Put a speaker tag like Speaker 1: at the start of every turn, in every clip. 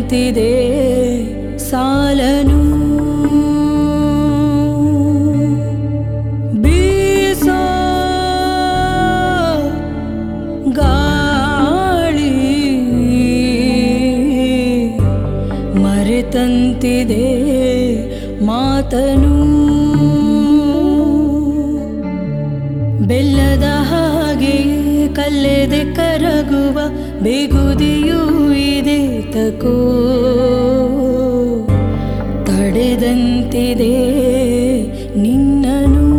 Speaker 1: ಮರೆತಂತಿದೆ ಸಾಲನು ಬೀಸೋ ಗಾಳಿ ಮರೆತಂತಿದೆ ಮಾತನು ಬೆಲ್ಲದ ಹಾಗೆ ಕಲ್ಲೆದೆ ಕರಗುವ ಬೇಗುದಿಯೂ ಇದೆ ತಕೋ ತಡೆದಂತಿದೆ ನಿನ್ನನು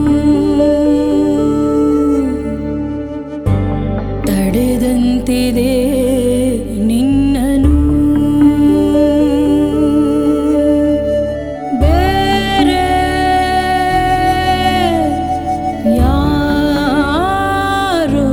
Speaker 1: ತಡೆದಂತಿದೆ ನಿನ್ನನು ಬೇರೆ ಯಾರೋ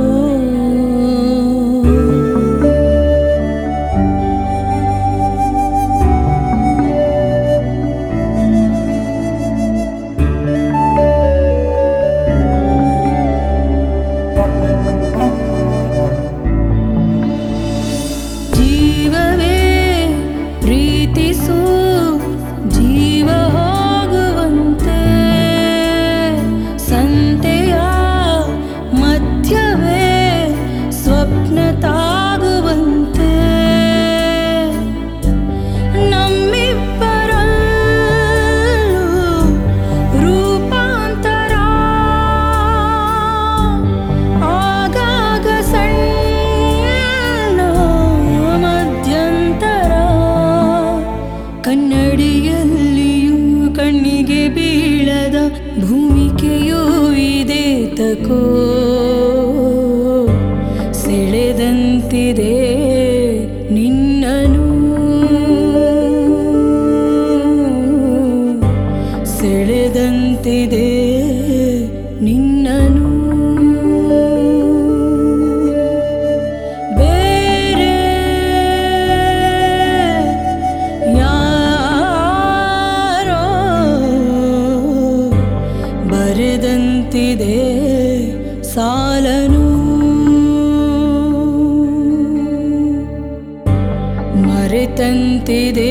Speaker 1: ಜೀವವೇ ಪ್ರೀತಿಸು ಜೀವ ಹೋಗುವಂತೆ ಸಂತೆಯ ಮಧ್ಯವೇ ಸ್ವಪ್ನ ತಾಗುವಂತೆ ನಮ್ಮಿಬ್ಬರಲ್ಲೂ ರೂಪಾಂತರ ಆಗಾಗ ಸಣ್ಣ ಮಧ್ಯಂತರ ಕನ್ನಡಿಯಲ್ಲಿಯೂ ಕಣ್ಣಿಗೆ ಬೀಳದ ಭೂಮಿಕೆಯೂ ಇದೆ ತಕೋ ಸೆಳೆದಂತಿದೆ ನಿನ್ನನು ಸೆಳೆದಂತಿದೆ ನಿನ್ನನು ಬೇರೆ ಯಾರೋ ಬರೆದಂತಿದೆ ಸಾಲನು ಮರೆತಂತಿದೆ